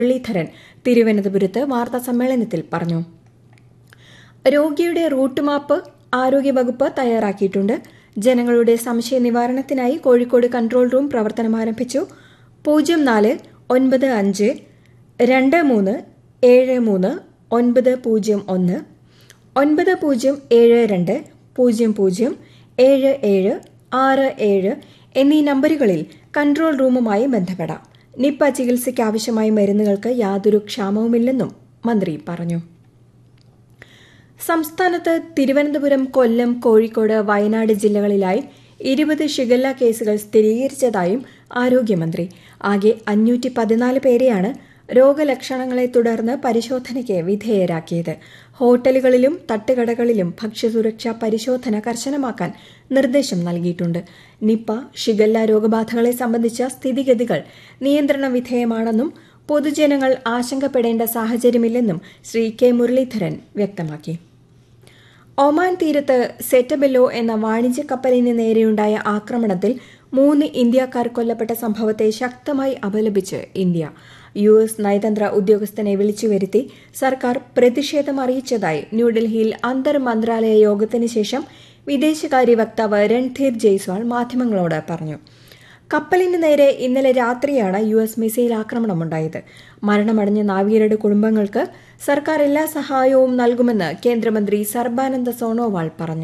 മുരളീധരൻ തിരുവനന്തപുരത്ത് വാർത്താസമ്മേളനത്തിൽ പറഞ്ഞു രോഗിയുടെ റൂട്ട് മാപ്പ് ആരോഗ്യവകുപ്പ് തയ്യാറാക്കിയിട്ടുണ്ട് ജനങ്ങളുടെ സംശയ നിവാരണത്തിനായി കോഴിക്കോട് കൺട്രോൾ റൂം പ്രവർത്തനം ആരംഭിച്ചു പൂജ്യം നാല് ഒൻപത് അഞ്ച് രണ്ട് മൂന്ന് ഏഴ് മൂന്ന് ഒൻപത് പൂജ്യം ഒന്ന് ഒൻപത് പൂജ്യം ഏഴ് രണ്ട് പൂജ്യം പൂജ്യം ഏഴ് ഏഴ് ആറ് ഏഴ് എന്നീ നമ്പറുകളിൽ കൺട്രോൾ റൂമുമായി ബന്ധപ്പെടാം നിപ്പ ചികിത്സയ്ക്ക് ആവശ്യമായ മരുന്നുകൾക്ക് യാതൊരു ക്ഷാമവുമില്ലെന്നും മന്ത്രി പറഞ്ഞു സംസ്ഥാനത്ത് തിരുവനന്തപുരം കൊല്ലം കോഴിക്കോട് വയനാട് ജില്ലകളിലായി ഇരുപത് ഷിഗല്ല കേസുകൾ സ്ഥിരീകരിച്ചതായും ആരോഗ്യമന്ത്രി ആകെ അഞ്ഞൂറ്റി പതിനാല് പേരെയാണ് രോഗലക്ഷണങ്ങളെ തുടർന്ന് പരിശോധനയ്ക്ക് വിധേയരാക്കിയത് ഹോട്ടലുകളിലും തട്ടുകടകളിലും ഭക്ഷ്യസുരക്ഷാ പരിശോധന കർശനമാക്കാൻ നിർദ്ദേശം നൽകിയിട്ടുണ്ട് നിപ്പ ഷിഗല്ല രോഗബാധകളെ സംബന്ധിച്ച സ്ഥിതിഗതികൾ നിയന്ത്രണ വിധേയമാണെന്നും പൊതുജനങ്ങൾ ആശങ്കപ്പെടേണ്ട സാഹചര്യമില്ലെന്നും ശ്രീ കെ മുരളീധരൻ വ്യക്തമാക്കി ഒമാൻ തീരത്ത് സെറ്റബെല്ലോ എന്ന വാണിജ്യ കപ്പലിന് നേരെയുണ്ടായ ആക്രമണത്തിൽ മൂന്ന് ഇന്ത്യക്കാർ കൊല്ലപ്പെട്ട സംഭവത്തെ ശക്തമായി അപലപിച്ച് ഇന്ത്യ യു എസ് നയതന്ത്ര ഉദ്യോഗസ്ഥനെ വിളിച്ചുവരുത്തി സർക്കാർ പ്രതിഷേധം അറിയിച്ചതായി ന്യൂഡൽഹിയിൽ അന്തർ മന്ത്രാലയ യോഗത്തിന് ശേഷം വിദേശകാര്യ വക്താവ് രൺധീർ ജയ്സ്വാൾ മാധ്യമങ്ങളോട് പറഞ്ഞു കപ്പലിന് നേരെ ഇന്നലെ രാത്രിയാണ് യു എസ് മിസൈൽ ആക്രമണമുണ്ടായത് മരണമടഞ്ഞ നാവികരുടെ കുടുംബങ്ങൾക്ക് സർക്കാർ എല്ലാ സഹായവും നൽകുമെന്ന് കേന്ദ്രമന്ത്രി സർബാനന്ദ സോണോവാൾ പറഞ്ഞു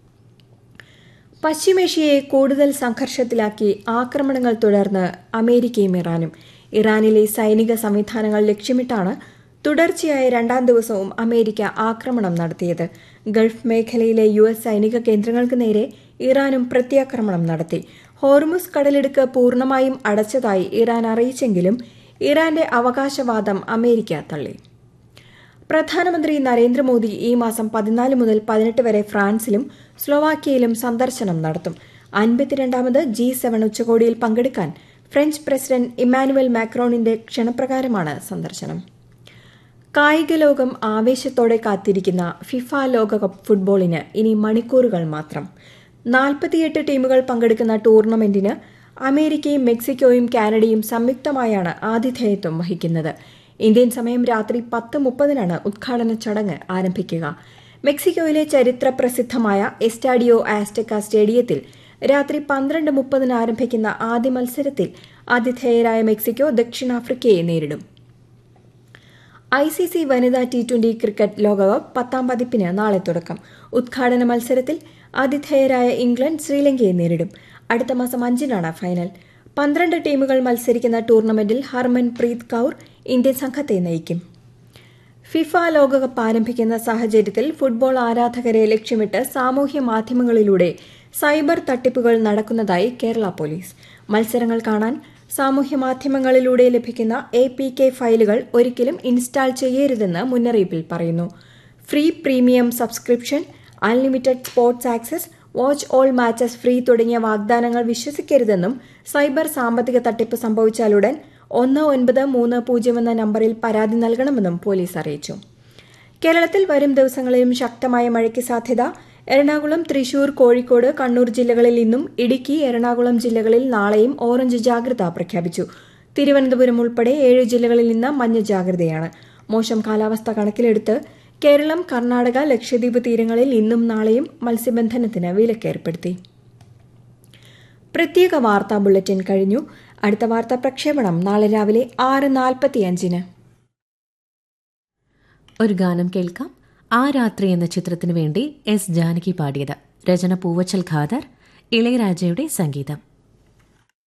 പശ്ചിമേഷ്യയെ കൂടുതൽ സംഘർഷത്തിലാക്കി ആക്രമണങ്ങൾ തുടർന്ന് അമേരിക്കയും ഇറാനും ഇറാനിലെ സൈനിക സംവിധാനങ്ങൾ ലക്ഷ്യമിട്ടാണ് തുടർച്ചയായ രണ്ടാം ദിവസവും അമേരിക്ക ആക്രമണം നടത്തിയത് ഗൾഫ് മേഖലയിലെ യു എസ് സൈനിക കേന്ദ്രങ്ങൾക്ക് നേരെ ഇറാനും പ്രത്യാക്രമണം നടത്തി ഹോർമുസ് കടലിടുക്ക് പൂർണ്ണമായും അടച്ചതായി ഇറാൻ അറിയിച്ചെങ്കിലും ഇറാന്റെ അവകാശവാദം അമേരിക്ക തള്ളി പ്രധാനമന്ത്രി നരേന്ദ്രമോദി ഈ മാസം പതിനാല് മുതൽ പതിനെട്ട് വരെ ഫ്രാൻസിലും സ്ലോവാക്യയിലും സന്ദർശനം നടത്തും അൻപത്തിരണ്ടാമത് ജി സെവൻ ഉച്ചകോടിയിൽ പങ്കെടുക്കാൻ ഫ്രഞ്ച് പ്രസിഡന്റ് ഇമ്മാനുവൽ മാക്രോണിന്റെ ക്ഷണപ്രകാരമാണ് സന്ദർശനം കായിക ലോകം ആവേശത്തോടെ കാത്തിരിക്കുന്ന ഫിഫ ലോകകപ്പ് ഫുട്ബോളിന് ഇനി മണിക്കൂറുകൾ മാത്രം നാൽപ്പത്തിയെട്ട് ടീമുകൾ പങ്കെടുക്കുന്ന ടൂർണമെന്റിന് അമേരിക്കയും മെക്സിക്കോയും കാനഡയും സംയുക്തമായാണ് ആതിഥേയത്വം വഹിക്കുന്നത് ഇന്ത്യൻ സമയം രാത്രി പത്ത് മുപ്പതിനാണ് ഉദ്ഘാടന ചടങ്ങ് ആരംഭിക്കുക മെക്സിക്കോയിലെ ചരിത്ര പ്രസിദ്ധമായ എസ്റ്റാഡിയോ ആസ്റ്റക്ക സ്റ്റേഡിയത്തിൽ രാത്രി പന്ത്രണ്ട് മുപ്പതിന് ആരംഭിക്കുന്ന ആദ്യ മത്സരത്തിൽ ആതിഥേയരായ മെക്സിക്കോ ദക്ഷിണാഫ്രിക്കയെ നേരിടും ഐ സി സി വനിതാ ടി ട്വന്റി ക്രിക്കറ്റ് ലോകകപ്പ് പത്താം പതിപ്പിന് നാളെ തുടക്കം ഉദ്ഘാടന മത്സരത്തിൽ ആതിഥേയരായ ഇംഗ്ലണ്ട് ശ്രീലങ്കയെ നേരിടും അടുത്ത മാസം അഞ്ചിനാണ് ഫൈനൽ പന്ത്രണ്ട് ടീമുകൾ മത്സരിക്കുന്ന ടൂർണമെന്റിൽ ഹർമൻ പ്രീത് കൌർ ഇന്ത്യൻ സംഘത്തെ നയിക്കും ഫിഫ ലോകകപ്പ് ആരംഭിക്കുന്ന സാഹചര്യത്തിൽ ഫുട്ബോൾ ആരാധകരെ ലക്ഷ്യമിട്ട് സാമൂഹ്യ മാധ്യമങ്ങളിലൂടെ സൈബർ തട്ടിപ്പുകൾ നടക്കുന്നതായി കേരള പോലീസ് മത്സരങ്ങൾ കാണാൻ സാമൂഹ്യ മാധ്യമങ്ങളിലൂടെ ലഭിക്കുന്ന എ പി കെ ഫയലുകൾ ഒരിക്കലും ഇൻസ്റ്റാൾ ചെയ്യരുതെന്ന് മുന്നറിയിപ്പിൽ പറയുന്നു free premium subscription unlimited sports access watch all matches free തുടങ്ങിയ വാഗ്ദാനങ്ങൾ വിശ്വസിക്കരുതെന്നും സൈബർ സാമ്പത്തിക തട്ടിപ്പ് സംഭവിച്ചാലുടൻ ഒന്ന് ഒൻപത് മൂന്ന് പൂജ്യം എന്ന നമ്പറിൽ പരാതി നൽകണമെന്നും പോലീസ് അറിയിച്ചു കേരളത്തിൽ വരും ദിവസങ്ങളിലും ശക്തമായ മഴയ്ക്ക് സാധ്യത എറണാകുളം തൃശൂർ കോഴിക്കോട് കണ്ണൂർ ജില്ലകളിൽ ഇന്നും ഇടുക്കി എറണാകുളം ജില്ലകളിൽ നാളെയും ഓറഞ്ച് ജാഗ്രത പ്രഖ്യാപിച്ചു തിരുവനന്തപുരം ഉൾപ്പെടെ ഏഴ് ജില്ലകളിൽ ഇന്ന് മഞ്ഞ ജാഗ്രതയാണ് മോശം കാലാവസ്ഥ കണക്കിലെടുത്ത് കേരളം കർണാടക ലക്ഷദ്വീപ് തീരങ്ങളിൽ ഇന്നും നാളെയും മത്സ്യബന്ധനത്തിന് വിലക്കേർപ്പെടുത്തി പ്രത്യേക വാർത്താ ബുള്ളറ്റിൻ കഴിഞ്ഞു അടുത്ത വാർത്താ പ്രക്ഷേപണം നാളെ രാവിലെ ആറ് നാൽപ്പത്തിയഞ്ചിന് ഒരു ഗാനം കേൾക്കാം ആ രാത്രി എന്ന ചിത്രത്തിനു വേണ്ടി എസ് ജാനകി പാടിയത് രചന പൂവച്ചൽ ഖാദർ ഇളയരാജയുടെ സംഗീതം